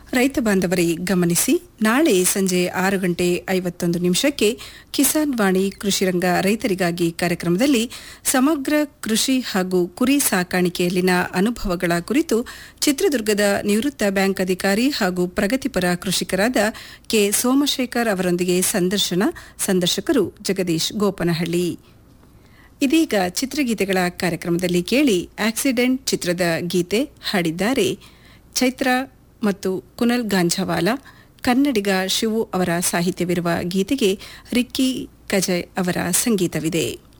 ರೈತ ಬಾಂಧವರೇ ಗಮನಿಸಿ ನಾಳೆ ಸಂಜೆ ಆರು ಗಂಟೆ ಐವತ್ತೊಂದು ನಿಮಿಷಕ್ಕೆ ಕಿಸಾನ್ ವಾಣಿ ಕೃಷಿರಂಗ ರೈತರಿಗಾಗಿ ಕಾರ್ಯಕ್ರಮದಲ್ಲಿ ಸಮಗ್ರ ಕೃಷಿ ಹಾಗೂ ಕುರಿ ಸಾಕಾಣಿಕೆಯಲ್ಲಿನ ಅನುಭವಗಳ ಕುರಿತು ಚಿತ್ರದುರ್ಗದ ನಿವೃತ್ತ ಬ್ಯಾಂಕ್ ಅಧಿಕಾರಿ ಹಾಗೂ ಪ್ರಗತಿಪರ ಕೃಷಿಕರಾದ ಕೆ ಸೋಮಶೇಖರ್ ಅವರೊಂದಿಗೆ ಸಂದರ್ಶನ ಸಂದರ್ಶಕರು ಜಗದೀಶ್ ಗೋಪನಹಳ್ಳಿ ಇದೀಗ ಚಿತ್ರಗೀತೆಗಳ ಕಾರ್ಯಕ್ರಮದಲ್ಲಿ ಕೇಳಿ ಆಕ್ಸಿಡೆಂಟ್ ಚಿತ್ರದ ಗೀತೆ ಹಾಡಿದ್ದಾರೆ ಚೈತ್ರ ಮತ್ತು ಕುನಲ್ ಗಾಂಜವಾಲ ಕನ್ನಡಿಗ ಶಿವು ಅವರ ಸಾಹಿತ್ಯವಿರುವ ಗೀತೆಗೆ ರಿಕ್ಕಿ ಕಜಯ್ ಅವರ ಸಂಗೀತವಿದೆ